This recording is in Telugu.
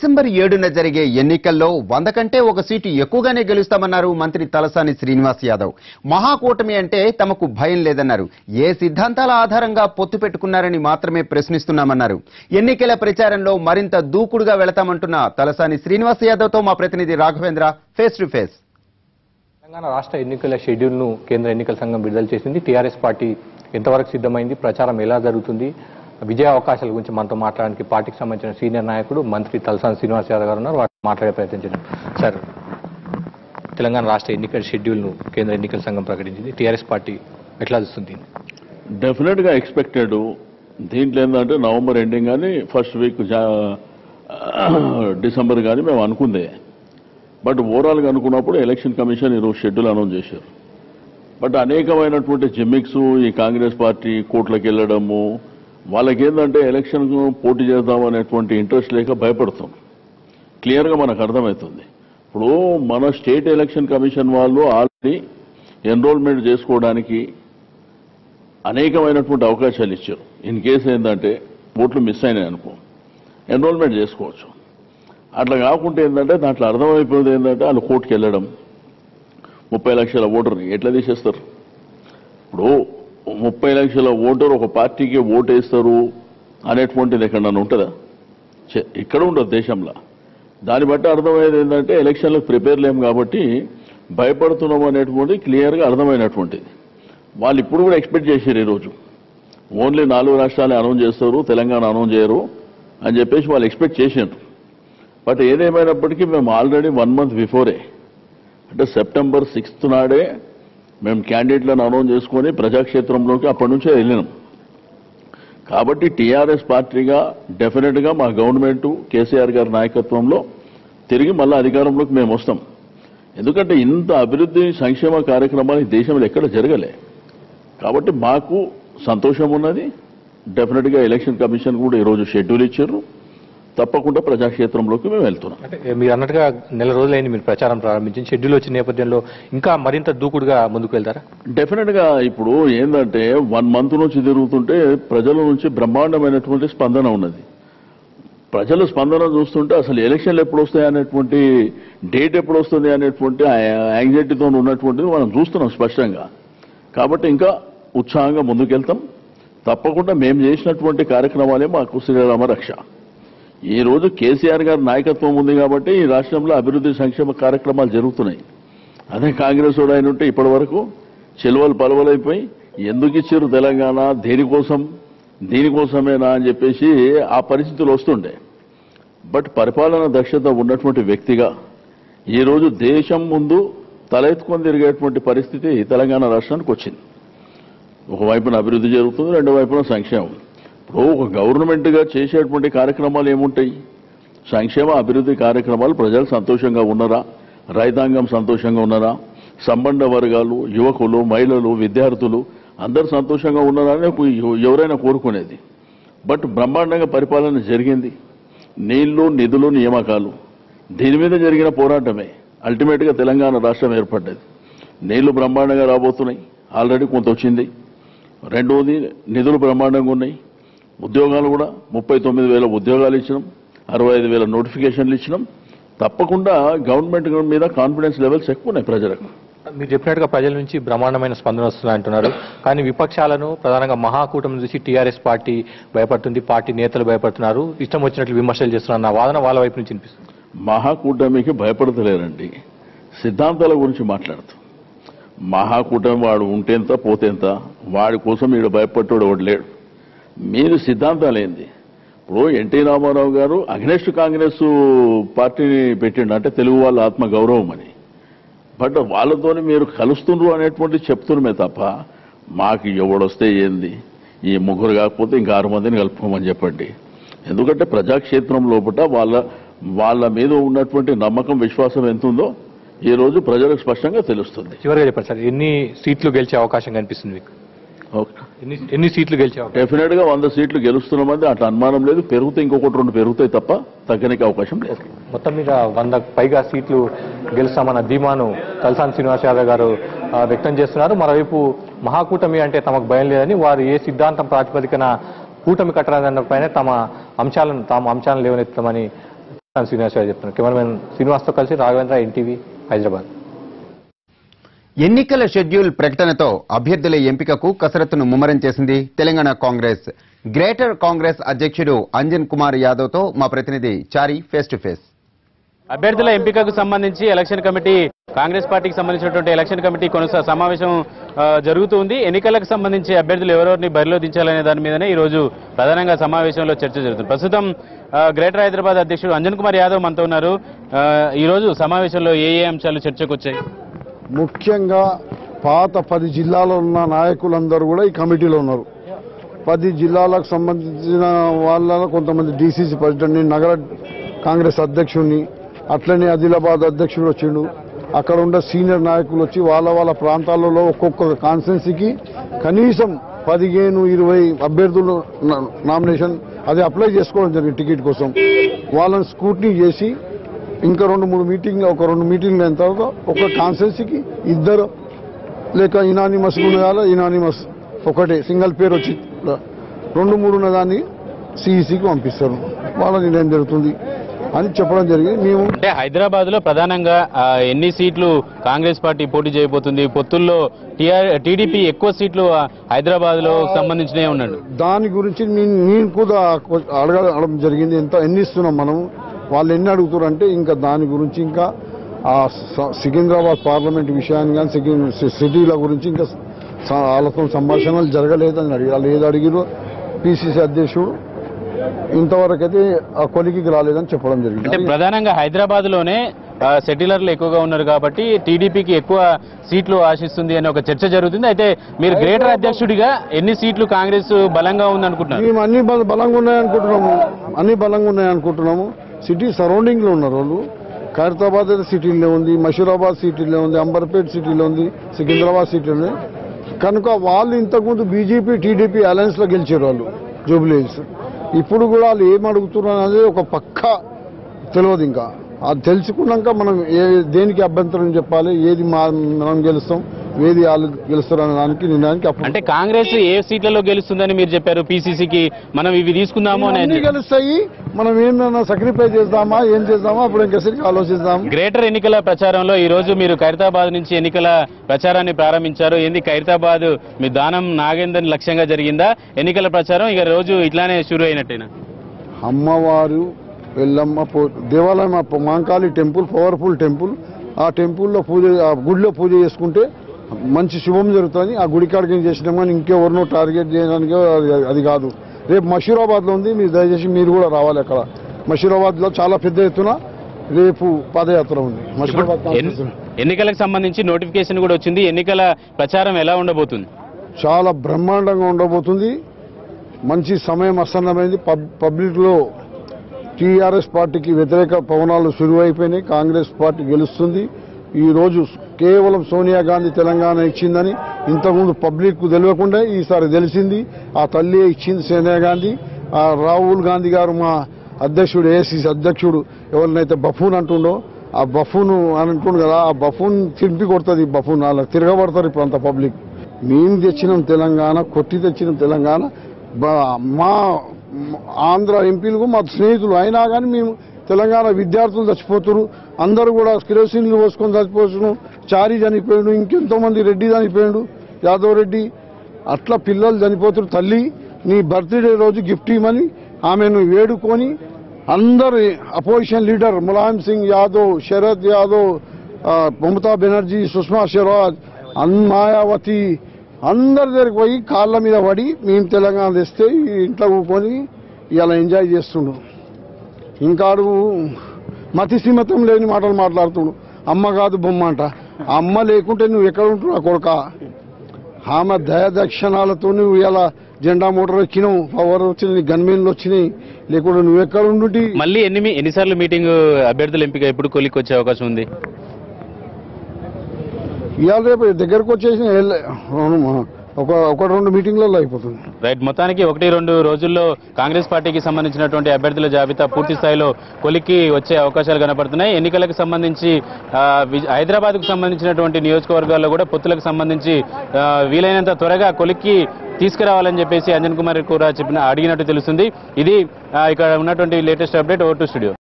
డిసెంబర్ ఏడున జరిగే ఎన్నికల్లో వంద కంటే ఒక సీటు ఎక్కువగానే గెలుస్తామన్నారు మంత్రి తలసాని శ్రీనివాస్ యాదవ్ మహాకూటమి అంటే తమకు భయం లేదన్నారు ఏ సిద్ధాంతాల ఆధారంగా పొత్తు పెట్టుకున్నారని మాత్రమే ప్రశ్నిస్తున్నామన్నారు ఎన్నికల ప్రచారంలో మరింత దూకుడుగా వెళతామంటున్న తలసాని శ్రీనివాస్ యాదవ్తో మా ప్రతినిధి Raghavendra face to face Telangana రాష్ట్ర ఎన్నికల షెడ్యూల్ను కేంద్ర ఎన్నికల సంఘం విడుదల చేసింది టీఆర్ఎస్ పార్టీ ఎంతవరకు సిద్ధమైంది ప్రచారం ఎలా జరుగుతుంది విజయ అవకాశాల గురించి మనతో మాట్లాడడానికి పార్టీకి సంబంధించిన సీనియర్ నాయకుడు మంత్రి తలసాని శ్రీనివాస్ యాదవ్ గారు ఉన్నారు వారు మాట్లాడే ప్రయత్నం చేద్దాం సార్ తెలంగాణ రాష్ట్ర ఎన్నికల షెడ్యూల్ను కేంద్ర ఎన్నికల సంఘం ప్రకటించింది టీఆర్ఎస్ పార్టీ ఎట్లా చూస్తుంది డెఫినెట్గా ఎక్స్పెక్టెడ్ దీంట్లో ఏంటంటే నవంబర్ ఎండింగ్ కానీ ఫస్ట్ వీక్ డిసెంబర్ కానీ మేము అనుకుందే బట్ ఓవరాల్గా అనుకున్నప్పుడు ఎలక్షన్ కమిషన్ ఈరోజు షెడ్యూల్ అనౌన్స్ చేశారు బట్ అనేకమైనటువంటి జిమ్మిక్స్ ఈ కాంగ్రెస్ పార్టీ కోర్టులకు వెళ్ళడము వాళ్ళకి ఏంటంటే ఎలక్షన్కు పోటీ చేద్దాం అనేటువంటి ఇంట్రెస్ట్ లేక భయపడుతాం క్లియర్గా మనకు అర్థమవుతుంది ఇప్పుడు మన స్టేట్ ఎలక్షన్ కమిషన్ వాళ్ళు ఆల్రెడీ ఎన్రోల్మెంట్ చేసుకోవడానికి అనేకమైనటువంటి అవకాశాలు ఇచ్చారు ఇన్ కేసు ఏంటంటే ఓట్లు మిస్ అయినాయి అనుకో ఎన్రోల్మెంట్ చేసుకోవచ్చు అట్లా కాకుండా ఏంటంటే దాంట్లో అర్థమైపోయింది ఏంటంటే వాళ్ళు కోర్టుకు వెళ్ళడం ముప్పై లక్షల ఓటర్ని ఎట్లా తీసేస్తారు ఇప్పుడు ముప్పై లక్షల ఓటర్ ఒక పార్టీకి ఓటేస్తారు అనేటువంటిది ఎక్కడన్నా ఉంటుందా చె- ఇక్కడ ఉండదు దేశంలో దాన్ని బట్టి అర్థమయ్యేది ఏంటంటే ఎలక్షన్లకు ప్రిపేర్ లేము కాబట్టి భయపడుతున్నాం అనేటువంటిది క్లియర్గా అర్థమైనటువంటిది వాళ్ళు ఇప్పుడు కూడా ఎక్స్పెక్ట్ చేశారు ఈరోజు ఓన్లీ నాలుగు రాష్ట్రాలే అనౌన్స్ చేస్తారు తెలంగాణ అనౌన్స్ చేయరు అని చెప్పేసి వాళ్ళు ఎక్స్పెక్ట్ చేశారు బట్ ఏదేమైనప్పటికీ మేము ఆల్రెడీ వన్ మంత్ బిఫోరే అంటే సెప్టెంబర్ సిక్స్త్ నాడే మేము క్యాండిడేట్లను అనౌన్స్ చేసుకొని ప్రజాక్షేత్రంలోకి అప్పటి నుంచే వెళ్ళినాం కాబట్టి టీఆర్ఎస్ పార్టీగా డెఫినెట్గా మా గవర్నమెంట్ కేసీఆర్ గారి నాయకత్వంలో తిరిగి మళ్ళీ అధికారంలోకి మేము వస్తాం ఎందుకంటే ఇంత అభివృద్ధి సంక్షేమ కార్యక్రమాలు ఈ దేశంలో ఎక్కడ జరగలే కాబట్టి మాకు సంతోషం ఉన్నది డెఫినెట్గా ఎలక్షన్ కమిషన్ కూడా ఈరోజు షెడ్యూల్ ఇచ్చారు తప్పకుండా ప్రజాక్షేత్రంలోకి మేము వెళ్తున్నాం అంటే మీరు అన్నట్టుగా నెల రోజులైంది మీరు ప్రచారం ప్రారంభించింది షెడ్యూల్ వచ్చిన నేపథ్యంలో ఇంకా మరింత దూకుడుగా ముందుకు వెళ్తారా డెఫినెట్ గా ఇప్పుడు ఏంటంటే వన్ మంత్ నుంచి తిరుగుతుంటే ప్రజల నుంచి బ్రహ్మాండమైనటువంటి స్పందన ఉన్నది ప్రజల స్పందన చూస్తుంటే అసలు ఎలక్షన్లు ఎప్పుడు వస్తాయి అనేటువంటి డేట్ ఎప్పుడు వస్తుంది అనేటువంటి యాంగ్జైటీతో ఉన్నటువంటిది మనం చూస్తున్నాం స్పష్టంగా కాబట్టి ఇంకా ఉత్సాహంగా ముందుకెళ్తాం తప్పకుండా మేము చేసినటువంటి కార్యక్రమాలే మాకు శ్రీరామ రక్ష ఈ రోజు కేసీఆర్ గారి నాయకత్వం ఉంది కాబట్టి ఈ రాష్ట్రంలో అభివృద్ధి సంక్షేమ కార్యక్రమాలు జరుగుతున్నాయి అదే కాంగ్రెస్ వాడు ఆయన ఉంటే ఇప్పటి వరకు చెలువలు పలవలైపోయి ఎందుకు ఇచ్చారు తెలంగాణ దేనికోసం దీనికోసమేనా అని చెప్పేసి ఆ పరిస్థితులు వస్తుండే బట్ పరిపాలన దక్షత ఉన్నటువంటి వ్యక్తిగా ఈరోజు దేశం ముందు తలెత్తుకొని తిరిగేటువంటి పరిస్థితి తెలంగాణ రాష్ట్రానికి వచ్చింది ఒకవైపున అభివృద్ధి జరుగుతుంది రెండో వైపున సంక్షేమం ఇప్పుడు ఒక గవర్నమెంట్గా చేసేటువంటి కార్యక్రమాలు ఏముంటాయి సంక్షేమ అభివృద్ధి కార్యక్రమాలు ప్రజలు సంతోషంగా ఉన్నారా రైతాంగం సంతోషంగా ఉన్నారా సంబంధ వర్గాలు యువకులు మహిళలు విద్యార్థులు అందరూ సంతోషంగా ఉన్నారా అని ఒక- ఎవరైనా కోరుకునేది బట్ బ్రహ్మాండంగా పరిపాలన జరిగింది నీళ్లు నిధులు నియామకాలు దీని మీద జరిగిన పోరాటమే అల్టిమేట్గా తెలంగాణ రాష్ట్రం ఏర్పడ్డది నీళ్లు బ్రహ్మాండంగా రాబోతున్నాయి ఆల్రెడీ కొంత వచ్చింది రెండవది నిధులు బ్రహ్మాండంగా ఉన్నాయి ఉద్యోగాలు కూడా ముప్పై తొమ్మిది వేల ఉద్యోగాలు ఇచ్చినాం అరవై ఐదు వేల నోటిఫికేషన్లు ఇచ్చినాం తప్పకుండా గవర్నమెంట్ మీద కాన్ఫిడెన్స్ లెవెల్స్ ఎక్కువ ఉన్నాయి ప్రజలకు మీరు చెప్పినట్టుగా ప్రజల నుంచి బ్రహ్మాండమైన స్పందన వస్తుంది అంటున్నారు కానీ విపక్షాలను ప్రధానంగా మహాకూటమి చూసి టీఆర్ఎస్ పార్టీ భయపడుతుంది పార్టీ నేతలు భయపడుతున్నారు ఇష్టం వచ్చినట్లు విమర్శలు చేస్తున్నారు అన్న వాదన వాళ్ళ వైపు నుంచి వినిపిస్తుంది మహాకూటమికి భయపడతలేరండి సిద్ధాంతాల గురించి మాట్లాడుతూ మహాకూటమి వాడు ఉంటేంత పోతేంత వాడి కోసం వీడు భయపడ్డాడు ఒకడు లేడు మీరు సిద్ధాంతాలు ఏంది ఇప్పుడు ఎన్టీ రామారావు గారు అగ్నెస్ట్ కాంగ్రెస్ పార్టీని పెట్టిండు అంటే తెలుగు వాళ్ళ ఆత్మ గౌరవం అని బట్ వాళ్ళతోని మీరు కలుస్తుండ్రు అనేటువంటి చెప్తున్నామే తప్ప మాకు ఎవడొస్తే ఏంది ఈ ముగ్గురు కాకపోతే ఇంకా ఆరు మందిని కలుపుకోమని చెప్పండి ఎందుకంటే ప్రజాక్షేత్రం లోపల వాళ్ళ వాళ్ళ మీద ఉన్నటువంటి నమ్మకం విశ్వాసం ఎంత ఉందో ఈ రోజు ప్రజలకు స్పష్టంగా తెలుస్తుంది చివరిగా చెప్పండి సార్ ఎన్ని సీట్లు గెలిచే అవకాశం కనిపిస్తుంది మీకు ఓకే ఎన్ని ఎన్ని సీట్లు గెలిచే అవకాశం డెఫినెట్ గా వంద సీట్లు గెలుస్తున్నామంది అట్లా అనుమానం లేదు పెరిగితే ఇంకొకటి రెండు పెరుగుతాయి తప్ప తగ్గనికి అవకాశం లేదు మొత్తం మీద వంద పైగా సీట్లు గెలుస్తామన్న ధీమాను తలసాని శ్రీనివాస్ యాదవ్ గారు ఆ, వ్యక్తం చేస్తున్నారు మరోవైపు మహాకూటమి అంటే తమకు భయం లేదని వారు ఏ సిద్ధాంతం ప్రాతిపదికన కూటమి కట్టరాదన్న పైన తమ అంశాలను తాము అంశాలను లేవనెత్తామని శ్రీనివాస్ గారు చెప్తున్నారు కెమెరామెన్ శ్రీనివాస్తో కలిసి రాఘవేంద్ర ఎన్టీవీ హైదరాబాద్ ఎన్నికల షెడ్యూల్ ప్రకటనతో అభ్యర్థుల ఎంపికకు కసరత్తును ముమ్మరం చేసింది తెలంగాణ కాంగ్రెస్ గ్రేటర్ కాంగ్రెస్ అధ్యక్షుడు అంజన్ కుమార్ యాదవ్తో మా ప్రతినిధి చారి ఫేస్ టు ఫేస్ అభ్యర్థుల ఎంపికకు సంబంధించి ఎలక్షన్ కమిటీ కాంగ్రెస్ పార్టీకి సంబంధించినటువంటి ఎలక్షన్ కమిటీ కొనసా సమావేశం ఆ, జరుగుతుంది ఎన్నికలకు సంబంధించి అభ్యర్థులు ఎవరెవరిని బరిలో దించాలనే దాని మీదనే ఈ రోజు ప్రధానంగా సమావేశంలో చర్చ జరుగుతుంది ప్రస్తుతం ఆ, గ్రేటర్ హైదరాబాద్ అధ్యక్షుడు అంజన్ కుమార్ యాదవ్ మనతో ఉన్నారు ఆ, ఈ రోజు సమావేశంలో ఏ ఏ అంశాలు చర్చకు వచ్చాయి ముఖ్యంగా పాత పది జిల్లాలో ఉన్న నాయకులందరూ కూడా ఈ కమిటీలో ఉన్నారు పది జిల్లాలకు సంబంధించిన వాళ్ళ కొంతమంది డీసీసీ ప్రెసిడెంట్ని నగర కాంగ్రెస్ అధ్యక్షుడిని అట్లనే ఆదిలాబాద్ అధ్యక్షుడు వచ్చిండు అక్కడ ఉండే సీనియర్ నాయకులు వచ్చి వాళ్ళ వాళ్ళ ప్రాంతాలలో ఒక్కొక్క కాన్స్టెన్సీకి కనీసం పదిహేను ఇరవై అభ్యర్థులు నా- నామినేషన్ అది అప్లై చేసుకోవడం జరిగింది టికెట్ కోసం వాళ్ళని స్కూట్నీ చేసి ఇంకా రెండు మూడు మీటింగ్లు ఒక రెండు మీటింగ్లు అయిన తర్వాత ఒక కాన్స్టెన్సీకి ఇద్దరు లేక ఇనానిమస్ ఉన్నదాలో ఇనానిమస్ ఒకటే సింగిల్ పేరు వచ్చి రెండు మూడు ఉన్నదాన్ని సిఈసికి పంపిస్తారు వాళ్ళ నిర్ణయం జరుగుతుంది అని చెప్పడం జరిగింది మేము అంటే హైదరాబాద్ లో ప్రధానంగా ఆ, ఎన్ని సీట్లు కాంగ్రెస్ పార్టీ పోటీ చేయబోతుంది పొత్తుల్లో టీఆర్ టీడీపీ ఎక్కువ సీట్లు హైదరాబాద్ లో సంబంధించినవి ఉన్నాడు దాని గురించి నేను నేను కూడా అడగడం జరిగింది ఎంత ఎన్ని ఇస్తున్నాం మనం వాళ్ళు ఎన్ని అడుగుతారు అంటే ఇంకా దాని గురించి ఇంకా ఆ స- సికింద్రాబాద్ పార్లమెంట్ విషయాన్ని కానీ సికిం సి- సిటీల గురించి ఇంకా స- వాళ్ళతో సంభాషణలు జరగలేదని అడిగి వాళ్ళు ఏది అడిగిరో పిసిసి అధ్యక్షుడు ఇంతవరకు అయితే ఆ కొలికి రాలేదని చెప్పడం అంటే జరిగింది ప్రధానంగా హైదరాబాద్ లోనే ఆ, సెటిలర్లు ఎక్కువగా ఉన్నారు కాబట్టి టీడీపీకి ఎక్కువ సీట్లు ఆశిస్తుంది అనే ఒక చర్చ జరుగుతుంది అయితే మీరు గ్రేటర్ అధ్యక్షుడిగా ఎన్ని సీట్లు కాంగ్రెస్ బలంగా ఉందనుకుంటున్నారు మేము అన్ని బల- బలంగా ఉన్నాయనుకుంటున్నాము అన్ని బలంగా ఉన్నాయనుకుంటున్నాము సిటీ సరౌండింగ్ లో ఉన్నారు వాళ్ళు ఖైరతాబాద్ అయితే సిటీలో ఉంది మషూరాబాద్ సిటీలో ఉంది అంబర్పేట్ సిటీలో ఉంది సికింద్రాబాద్ సిటీలో ఉంది కనుక వాళ్ళు ఇంతకుముందు బీజేపీ టీడీపీ అలయన్స్ లో గెలిచారు వాళ్ళు జూబ్లీస్ ఇప్పుడు కూడా వాళ్ళు ఏం అడుగుతున్నారు అనేది ఒక పక్క తెలియదు ఇంకా అది తెలుసుకున్నాక మనం ఏ దేనికి అభ్యంతరం చెప్పాలి ఏది మా మనం గెలుస్తాం ఏది వాళ్ళు గెలుస్తారు అనే దానికి నిర్ణయానికి అప్పుడు అంటే కాంగ్రెస్ ఏ సీట్లలో గెలుస్తుందని మీరు చెప్పారు పిసిసికి మనం ఇవి తీసుకుందాము అని అన్ని గెలుస్తాయి మనం ఏందన్నా సాక్రిఫై చేద్దామా ఏం చేద్దామా అప్పుడు ఇంకెసరికి ఆలోచిద్దాం గ్రేటర్ ఎన్నికల ప్రచారంలో ఈ రోజు మీరు ఖైరతాబాద్ నుంచి ఎన్నికల ప్రచారాన్ని ప్రారంభించారు ఏంది ఖైరతాబాద్ మీ దానం నాగేందర్ లక్ష్యంగా జరిగిందా ఎన్నికల ప్రచారం ఇక రోజు ఇట్లానే షురు అయినట్టేనా అమ్మవారు వెళ్ళమ్మ పో దేవాలయం ఆ మాంకాళి టెంపుల్ పవర్ఫుల్ టెంపుల్ ఆ టెంపుల్లో పూజ ఆ గుడిలో పూజ చేసుకుంటే మంచి శుభం జరుగుతుంది ఆ గుడి కాడికి ఏం చేసినాం కానీ ఇంకెవరినో టార్గెట్ చేయడానికి అది- అది కాదు రేపు మషూరాబాద్లో ఉంది మీరు దయచేసి మీరు కూడా రావాలి అక్కడ మషూరాబాద్లో చాలా పెద్ద ఎత్తున రేపు పాదయాత్ర ఉంది మషూరాబాద్ ఎన్- కాన్స్టిట్యూన్సీ. ఎన్నికలకు సంబంధించి నోటిఫికేషన్ కూడా వచ్చింది ఎన్నికల ప్రచారం ఎలా ఉండబోతుంది చాలా బ్రహ్మాండంగా ఉండబోతుంది మంచి సమయం ఆసన్నమైంది పబ్ పబ్లిక్లో టీఆర్ఎస్ పార్టీకి వ్యతిరేక పవనాలు సురువైపోయినాయి కాంగ్రెస్ పార్టీ గెలుస్తుంది ఈ రోజు కేవలం సోనియా గాంధీ తెలంగాణ ఇచ్చిందని ఇంతకుముందు పబ్లిక్ కు తెలియకుండా ఈసారి తెలిసింది ఆ తల్లి ఇచ్చింది సోనియా గాంధీ ఆ రాహుల్ గాంధీ గారు మా అధ్యక్షుడు ఏసీసీ అధ్యక్షుడు ఎవరినైతే బఫూన్ అంటుండో ఆ బఫూన్ అని అంటుండు కదా ఆ బఫూన్ తింపి కొడుతుంది బఫూన్ అలా తిరగబడతారు ఇప్పుడు అంత పబ్లిక్ మేము తెచ్చినాం తెలంగాణ కొట్టి తెచ్చినాం తెలంగాణ బ- మా ఆంధ్ర ఎంపీలకు మా స్నేహితులు అయినా కానీ మేము తెలంగాణ విద్యార్థులు చచ్చిపోతున్నారు అందరూ కూడా కిరోసిన్లు పోసుకొని చచ్చిపోతున్నారు చారి చనిపోయాడు ఇంకెంతో మంది రెడ్డి చనిపోయాడు యాదవ్ రెడ్డి అట్లా పిల్లలు చనిపోతున్నారు తల్లి నీ బర్త్డే రోజు గిఫ్ట్ ఇవ్వమని ఆమెను వేడుకొని అందరు అపోజిషన్ లీడర్ ములాయం సింగ్ యాదవ్ శరద్ యాదవ్ ఆ, మమతా బెనర్జీ సుష్మా స్వరాజ్ అన్ మాయావతి అందరి దగ్గరికి పోయి కాళ్ళ మీద పడి మేము తెలంగాణ తెస్తే ఈ ఇంట్లో కూకొని ఇలా ఎంజాయ్ చేస్తుండు ఇంకాడు మతి సీమతం లేని మాటలు మాట్లాడుతుండు అమ్మ కాదు బొమ్మ అంట ఆ అమ్మ లేకుంటే నువ్వు ఎక్కడ ఉంటున్నావు కొడుక ఆమె దయదక్షిణాలతో నువ్వు ఇలా జెండా మోటార్ ఎక్కినావు పవర్ వచ్చినాయి గన్మెన్లు వచ్చినాయి లేకుంటే నువ్వు ఎక్కడ ఉండుంటి మళ్ళీ ఎన్ని మీ- ఎన్నిసార్లు మీటింగ్ అభ్యర్థుల ఎంపిక ఎప్పుడు కొలిక్కి వచ్చే అవకాశం ఉంది ఇవాళ రేపు దగ్గరకు వచ్చేసి వెళ్ళ- ఒక ఒక రెండు మీటింగ్లలో అయిపోతుంది రైట్ మొత్తానికి ఒకటి రెండు రోజుల్లో కాంగ్రెస్ పార్టీకి సంబంధించినటువంటి అభ్యర్థుల జాబితా పూర్తి స్థాయిలో కొలిక్కి వచ్చే అవకాశాలు కనపడుతున్నాయి ఎన్నికలకు సంబంధించి ఆ, వి- హైదరాబాద్కు సంబంధించినటువంటి నియోజకవర్గాల్లో కూడా పొత్తులకు సంబంధించి ఆ, వీలైనంత త్వరగా కొలిక్కి తీసుకురావాలని చెప్పేసి అంజన్ కుమార్ కూడా చెప్పిన అడిగినట్టు తెలుస్తుంది ఇది ఆ, ఇక్కడ ఉన్నటువంటి latest update over to studio